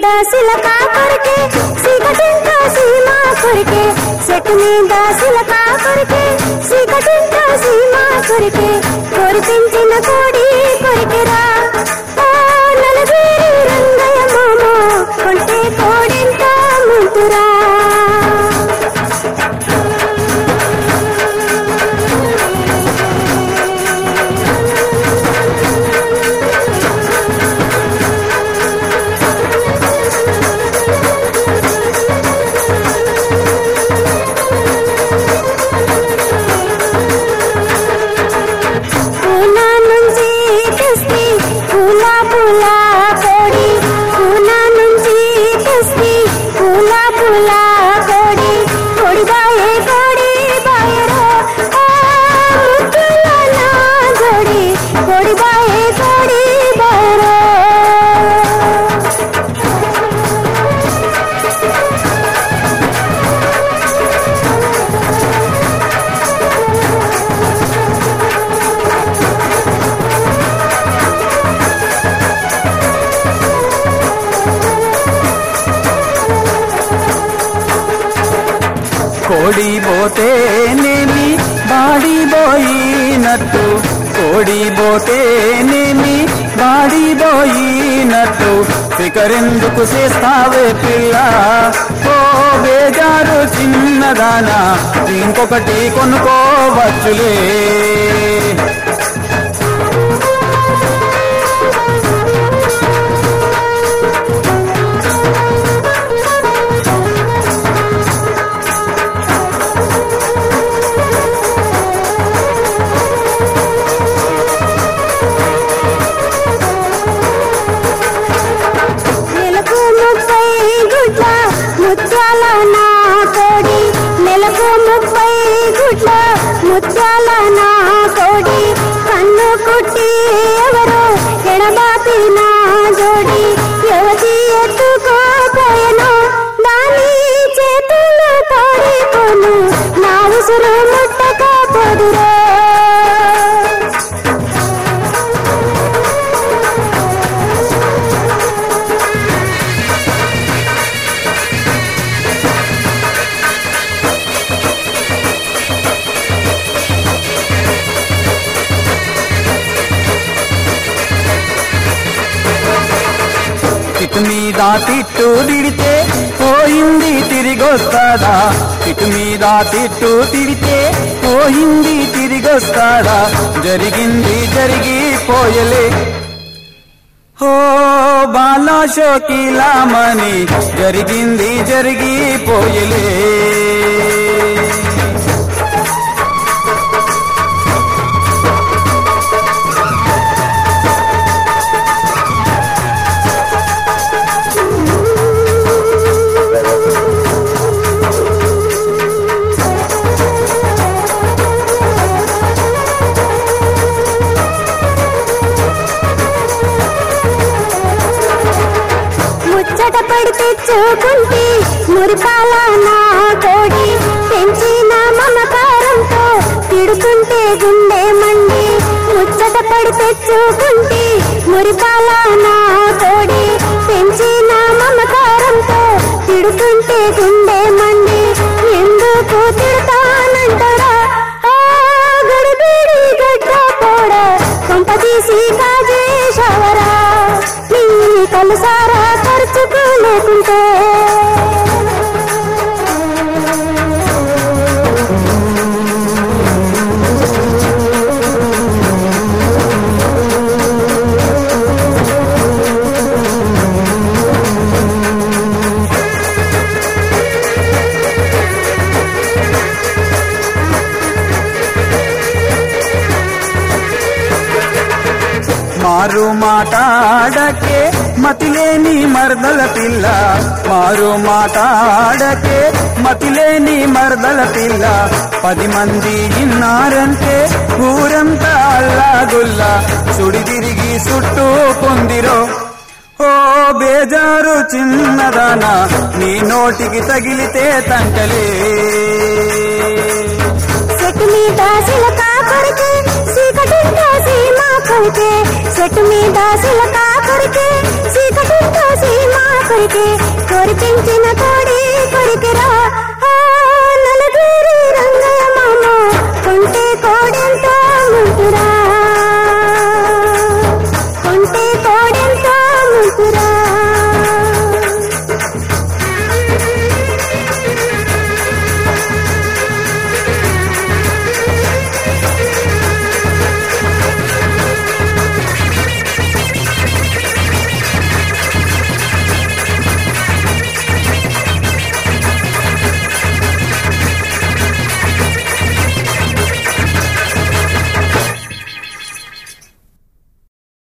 మీద సిలక కొరికే సీకటింటో సీమా కొరికే చెట్టు మీద సిలక కొరికే సీకటింటో సీమా కొరికే కొరిపించిన కోడి కొరికెరా ఓ నలగిరి రంగయ్య మామ కొంటే కోడింత ముందురా పూనా నుంచి తెస్తి పూల పూల కోడి పూనా నుంచి తెస్తి పూల పూల కోడి కోడి బాయే కోడి బాయరో ఆ ముద్దుల నా జోడి కోడి బాయే కోడి బాయరో కోడి పోతేనేమి బాడి పోయినట్టు కోడి పోతేనేమి బాడి పోయినట్టు ఫికరెందుకు చేస్తావే పిల్ల ఓ బేజారు చిన్నదానా ఇంకొకటి కొనుక్కోవచ్చులే నెలకు ముప్పై గుడ్ల ముత్యాల నా కోడి నెలకు ముప్పై గుడ్ల ముత్యాల నా కోడి కన్ను కుట్టి ఎవరు ఎడబాపి నా జోడి యువతి ఎత్తుకోపోయను దాని చేతులు తోడిపోను నా ఉసురు ముట్టకపోదురో తిట్టు మీద తిట్టు తిడితే పోయింది తిరిగొస్తాడా తిట్టు మీద తిట్టు తిడితే పోయింది తిరిగొస్తాడా జరిగింది జరిగిపోయలే ఓ బాలా షోకిలామని జరిగింది జరిగిపోయలే ముచ్చట పడి తెచ్చుకుంటే మురిపాల నా కోడి పెంచిన మమకారంతో తిడుతుంటే గుండె మండి ముచ్చట పడి తెచ్చుకుంటే మురిపాల నా కోడి పెంచిన మమకారంతో తిడుతుంటే గుండె మండి ఎందుకు తిడతానంటారా ఆ గడిబిడి గడ్డ పోడ కొంప తీసి కాజేశవరా నీ కలుసారా ఖర్చుకు లేకుంటే మారు మాటాడకే మతిలేని మర్దల పిల్ల మారు మాటాడకే మతిలేని మర్దల పిల్ల పది మంది ఇన్నారంటే ఊరంతా అల్లాగుల్లా సుడి తిరిగి చుట్టూ పొందిరో ఓ బేజారు చిన్నదానా నీ నోటికి తగిలితే తంటలే చెట్టు మీద సిలక కొరికే చీకటింటో సీమా కొరికే చెట్టు మీద సిలక కొరికే చీకటింటో సీమా కొరికే కోరి పెంచిన కోడి కొరికెరా